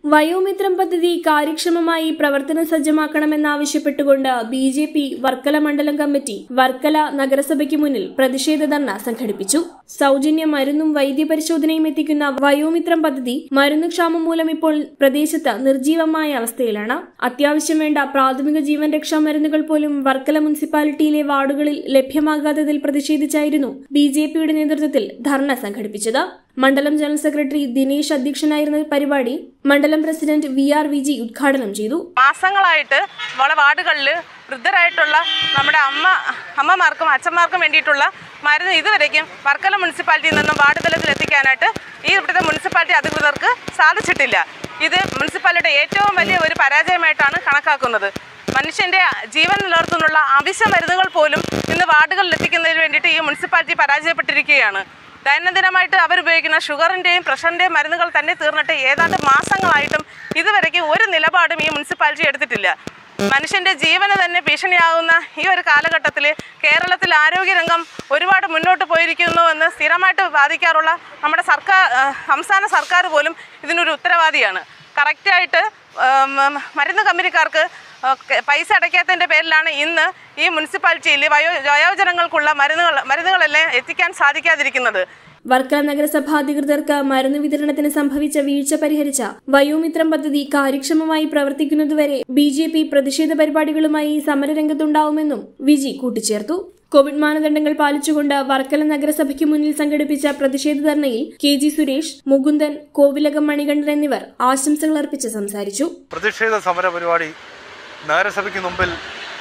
വയോമിത്രം പദ്ധതി കാര്യക്ഷമമായി പ്രവർത്തന സജ്ജമാക്കണമെന്നാവശ്യപ്പെട്ടുകൊണ്ട് ബി ജെ പി വർക്കല മണ്ഡലം കമ്മിറ്റി വർക്കല നഗരസഭയ്ക്ക് മുന്നിൽ പ്രതിഷേധ ധർണ സംഘടിപ്പിച്ചു സൗജന്യ മരുന്നും വൈദ്യപരിശോധനയും എത്തിക്കുന്ന വയോമിത്രം പദ്ധതി മരുന്ന് ക്ഷാമം മൂലം ഇപ്പോൾ പ്രദേശത്ത് നിർജീവമായ അവസ്ഥയിലാണ് അത്യാവശ്യം വേണ്ട പ്രാഥമിക ജീവൻ രക്ഷാ മരുന്നുകൾ പോലും വർക്കല മുനിസിപ്പാലിറ്റിയിലെ വാർഡുകളിൽ ലഭ്യമാകാത്തതിൽ പ്രതിഷേധിച്ചായിരുന്നു ബി ജെ പിയുടെ നേതൃത്വത്തിൽ ധർണ സംഘടിപ്പിച്ചത് മണ്ഡലം ജനറൽ സെക്രട്ടറി ദിനേശ് അധ്യക്ഷനായിരുന്ന പരിപാടി മണ്ഡലം പ്രസിഡന്റ് വി ആർ വിജി ഉദ്ഘാടനം ചെയ്തു മാസങ്ങളായിട്ട് നമ്മളെ വാർഡുകളിൽ വൃദ്ധരായിട്ടുള്ള നമ്മുടെ അമ്മ അമ്മമാർക്കും അച്ഛന്മാർക്കും വേണ്ടിയിട്ടുള്ള മരുന്ന് ഇതുവരേക്കും വർക്കല മുനിസിപ്പാലിറ്റിയിൽ നിന്നും വാർഡ് തലത്തിൽ എത്തിക്കാനായിട്ട് ഈ ഇവിടുത്തെ മുനിസിപ്പാലിറ്റി അധികൃതർക്ക് സാധിച്ചിട്ടില്ല ഇത് മുനിസിപ്പാലിറ്റിയുടെ ഏറ്റവും വലിയ ഒരു പരാജയമായിട്ടാണ് കണക്കാക്കുന്നത് മനുഷ്യന്റെ ജീവൻ നിലനിർത്തുന്നുള്ള ആവശ്യ മരുന്നുകൾ പോലും ഇന്ന് വാർഡുകളിൽ എത്തിക്കുന്നതിന് വേണ്ടിയിട്ട് ഈ മുനിസിപ്പാലിറ്റി പരാജയപ്പെട്ടിരിക്കുകയാണ് ദൈനംദിനമായിട്ട് അവരുപയോഗിക്കുന്ന ഷുഗറിൻ്റെയും പ്രഷറിൻ്റെയും മരുന്നുകൾ തന്നെ തീർന്നിട്ട് ഏതാണ്ട് മാസങ്ങളായിട്ടും ഇതുവരെയ്ക്കും ഒരു നിലപാടും ഈ മുനിസിപ്പാലിറ്റി എടുത്തിട്ടില്ല മനുഷ്യന്റെ ജീവന് തന്നെ ഭീഷണിയാകുന്ന ഈ ഒരു കാലഘട്ടത്തിൽ കേരളത്തിൽ ആരോഗ്യരംഗം ഒരുപാട് മുന്നോട്ട് പോയിരിക്കുന്നു എന്ന് സ്ഥിരമായിട്ട് ബാധിക്കാറുള്ള നമ്മുടെ സർക്കാർ ആ, സംസ്ഥാന സർക്കാർ പോലും ഇതിനൊരു ഉത്തരവാദിയാണ് കറക്റ്റായിട്ട് ഉം, മരുന്ന് കമ്പനിക്കാർക്ക് ഒക്കെ പൈസ അടയ്ക്കാത്തതിൻ്റെ പേരിലാണ് ഇന്ന് ഈ മുനിസിപ്പാലിറ്റിയിൽ വയോ വയോജനങ്ങൾക്കുള്ള മരുന്നുകൾ മരുന്നുകളെല്ലാം എത്തിക്കാൻ സാധിക്കാതിരിക്കുന്നത് വർക്കല നഗരസഭ അധികൃതർക്ക് മരുന്ന് വിതരണത്തിന് സംഭവിച്ച വീഴ്ച പരിഹരിച്ച വയോമിത്രം പദ്ധതി കാര്യക്ഷമമായി പ്രവർത്തിക്കുന്നതുവരെ ബി ജെ പി പ്രതിഷേധ പരിപാടികളുമായി സമരരംഗത്തുണ്ടാവുമെന്നും വിജി കൂട്ടിച്ചേർത്തു കോവിഡ് മാനദണ്ഡങ്ങൾ പാലിച്ചുകൊണ്ട് വർക്കല നഗരസഭയ്ക്ക് മുന്നിൽ സംഘടിപ്പിച്ച പ്രതിഷേധ ധർണയിൽ കെ ജി സുരേഷ് മുകുന്ദൻ കോവിലകം മണികണ്ഠൻ എന്നിവർ ആശംസകൾ അർപ്പിച്ച് സംസാരിച്ചു പ്രതിഷേധ സമര പരിപാടി നഗരസഭയ്ക്ക് മുമ്പിൽ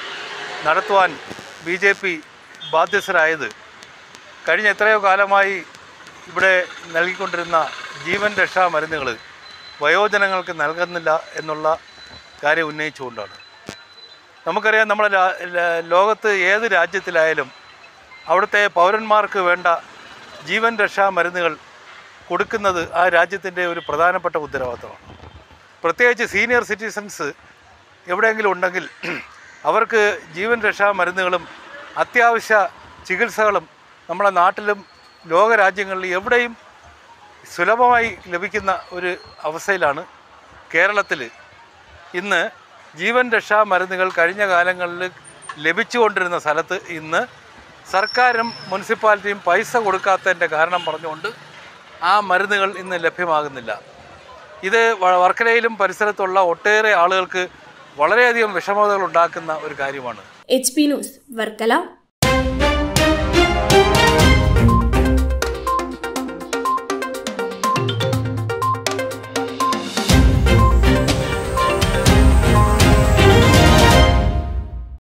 നടത്തുവാൻ ബി ജെ പി ബാധ്യസ്ഥരായത് കഴിഞ്ഞ എത്രയോ കാലമായി ഇവിടെ നൽകിക്കൊണ്ടിരുന്ന ജീവൻ രക്ഷാ മരുന്നുകൾ വയോജനങ്ങൾക്ക് നൽകുന്നില്ല എന്നുള്ള കാര്യം ഉന്നയിച്ചുകൊണ്ടാണ് നമുക്കറിയാം നമ്മുടെ രാ- ല- ലോകത്ത് ഏത് രാജ്യത്തിലായാലും അവിടുത്തെ പൗരന്മാർക്ക് വേണ്ട ജീവൻ രക്ഷാ മരുന്നുകൾ കൊടുക്കുന്നത് ആ രാജ്യത്തിൻ്റെ ഒരു പ്രധാനപ്പെട്ട ഉത്തരവാദിത്തമാണ് പ്രത്യേകിച്ച് സീനിയർ സിറ്റിസൺസ് എവിടെയെങ്കിലും ഉണ്ടെങ്കിൽ അവർക്ക് ജീവൻ രക്ഷാ മരുന്നുകളും അത്യാവശ്യ ചികിത്സകളും നമ്മുടെ നാട്ടിലും ലോകരാജ്യങ്ങളിലും എവിടെയും സുലഭമായി ലഭിക്കുന്ന ഒരു അവസ്ഥയിലാണ് കേരളത്തിൽ ഇന്ന് ജീവൻ രക്ഷാ മരുന്നുകൾ കഴിഞ്ഞ കാലങ്ങളിൽ ലഭിച്ചുകൊണ്ടിരുന്ന സ്ഥലത്ത് ഇന്ന് സർക്കാരും മുനിസിപ്പാലിറ്റിയും പൈസ കൊടുക്കാത്തതിൻ്റെ കാരണം പറഞ്ഞുകൊണ്ട് ആ മരുന്നുകൾ ഇന്ന് ലഭ്യമാകുന്നില്ല ഇത് വ- വർക്കലയിലും പരിസരത്തുള്ള ഒട്ടേറെ ആളുകൾക്ക് വളരെയധികം വിഷമതകൾ ഉണ്ടാക്കുന്ന ഒരു കാര്യമാണ് എച്ച് പി ന്യൂസ് വർക്കല